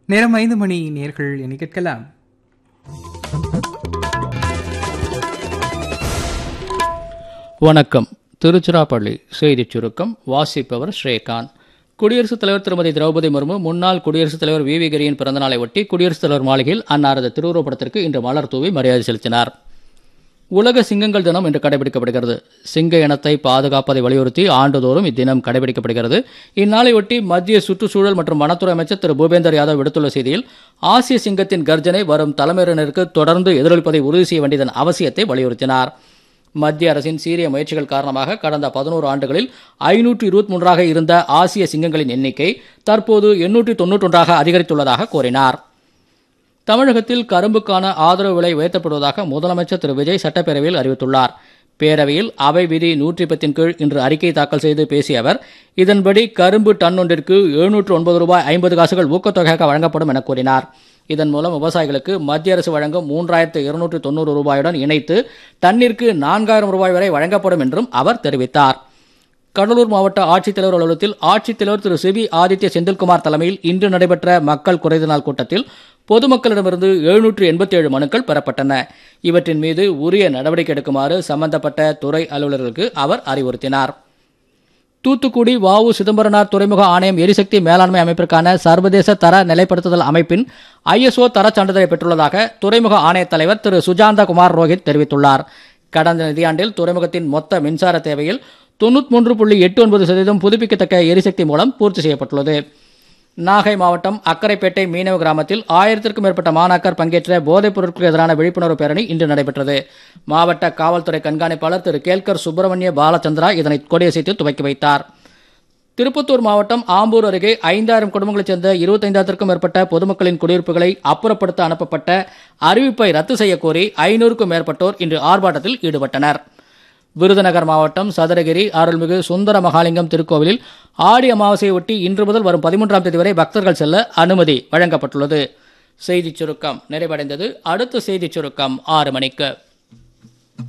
நேரம் ஐந்து மணி நேர்கள் என கேட்கலாம் வணக்கம் திருச்சிராப்பள்ளி செய்திச் சுருக்கம் வாசிப்பவர் ஸ்ரீகாந்த் குடியரசுத் தலைவர் திருமதி திரௌபதி முர்மு முன்னாள் குடியரசுத் தலைவர் வி வி கிரியின் பிறந்தநாளை ஒட்டி குடியரசுத் தலைவர் மாளிகையில் அன்னாரது திருவுருவப்படத்திற்கு இன்று மலர் தூவி மரியாதை செலுத்தினார் உலக சிங்கங்கள் தினம் இன்று கடைபிடிக்கப்படுகிறது சிங்க இனத்தை பாதுகாப்பதை வலியுறுத்தி ஆண்டுதோறும் இத்தினம் கடைபிடிக்கப்படுகிறது இந்நாளை ஒட்டி மத்திய சுற்றுச்சூழல் மற்றும் வனத்துறை அமைச்சர் திரு பூபேந்தர் யாதவ் விடுத்துள்ள செய்தியில் ஆசிய சிங்கத்தின் கர்ஜனை வரும் தலைமுறையினருக்கு தொடர்ந்து எதிரொலிப்பதை உறுதி செய்ய வேண்டியதன் அவசியத்தை வலியுறுத்தினார் மத்திய அரசின் சீரிய முயற்சிகள் காரணமாக கடந்த பதினோரு ஆண்டுகளில் ஐநூற்று இருபத்தி மூன்றாக இருந்த ஆசிய சிங்கங்களின் எண்ணிக்கை தற்போது எண்ணூற்றி தொன்னூற்றொன்றாக அதிகரித்துள்ளதாக கூறினார் தமிழகத்தில் கரும்புக்கான ஆதரவு விலை உயர்த்தப்படுவதாக முதலமைச்சர் திரு விஜய் சட்டப்பேரவையில் அறிவித்துள்ளார் பேரவையில் அவை விதி நூற்றி பத்தின் கீழ் இன்று அறிக்கை தாக்கல் செய்து பேசிய அவர் இதன்படி கரும்பு டன் ஒன்றிற்கு எழுநூற்று ஒன்பது ரூபாய் ஐம்பது காசுகள் ஊக்கத்தொகையாக வழங்கப்படும் என கூறினார் இதன் மூலம் விவசாயிகளுக்கு மத்திய அரசு வழங்கும் மூன்றாயிரத்து இருநூற்று தொண்ணூறு ரூபாயுடன் இணைத்து டன்னிற்கு நான்காயிரம் ரூபாய் வரை வழங்கப்படும் என்றும் அவர் தெரிவித்தார் கடலூர் மாவட்ட ஆட்சித்தலைவர் அலுவலகத்தில் ஆட்சித்தலைவர் திரு சிபி ஆதித்ய செந்தில்குமார் தலைமையில் இன்று நடைபெற்ற மக்கள் குறைந்த நாள் கூட்டத்தில் பொதுமக்களிடமிருந்து எழுநூற்று எண்பத்தி ஏழு மனுக்கள் பெறப்பட்டன இவற்றின் மீது உரிய நடவடிக்கை எடுக்குமாறு சம்பந்தப்பட்ட துறை அலுவலர்களுக்கு அவர் அறிவுறுத்தினார் தூத்துக்குடி வாவு சிதம்பரனார் துறைமுக ஆணையம் எரிசக்தி மேலாண்மை அமைப்பிற்கான சர்வதேச தர நிலைப்படுத்துதல் அமைப்பின் ஐஎஸ்ஓ தரச் சான்றிதழை பெற்றுள்ளதாக துறைமுக ஆணையத் தலைவர் திரு சுஜாந்த குமார் ரோஹித் தெரிவித்துள்ளார் கடந்த நிதியாண்டில் துறைமுகத்தின் மொத்த மின்சார தேவையில் தொண்ணூற்றி மூன்று புள்ளி எட்டு ஒன்பது சதவீதம் புதுப்பிக்கத்தக்க எரிசக்தி மூலம் பூர்த்தி செய்யப்பட்டுள்ளது நாகை மாவட்டம் அக்கரைப்பேட்டை மீனவ கிராமத்தில் ஆயிரத்திற்கும் மேற்பட்ட மாணாக்கர் பங்கேற்ற போதைப் பொருட்களுக்கு எதிரான விழிப்புணர்வு பேரணி இன்று நடைபெற்றது மாவட்ட காவல்துறை கண்காணிப்பாளர் திரு கேல்கர் சுப்பிரமணிய பாலச்சந்திரா இதனை கொடியசைத்து துவக்கி வைத்தார் திருப்பத்தூர் மாவட்டம் ஆம்பூர் அருகே ஐந்தாயிரம் குடும்பங்களைச் சேர்ந்த இருபத்தைந்தாயிரத்திற்கும் மேற்பட்ட பொதுமக்களின் குடியிருப்புகளை அப்புறப்படுத்த அனுப்பப்பட்ட அறிவிப்பை ரத்து செய்யக் கோரி ஐநூறுக்கும் மேற்பட்டோர் இன்று ஆர்ப்பாட்டத்தில் ஈடுபட்டனர் விருதுநகர் மாவட்டம் சதுரகிரி அருள்மிகு சுந்தர மகாலிங்கம் திருக்கோவிலில் ஆடி அமாவாசையை ஒட்டி இன்று முதல் வரும் பதிமூன்றாம் தேதி வரை பக்தர்கள் செல்ல அனுமதி வழங்கப்பட்டுள்ளது செய்திச் சுருக்கம் நிறைவடைந்தது அடுத்த செய்திச் சுருக்கம் ஆறு மணிக்கு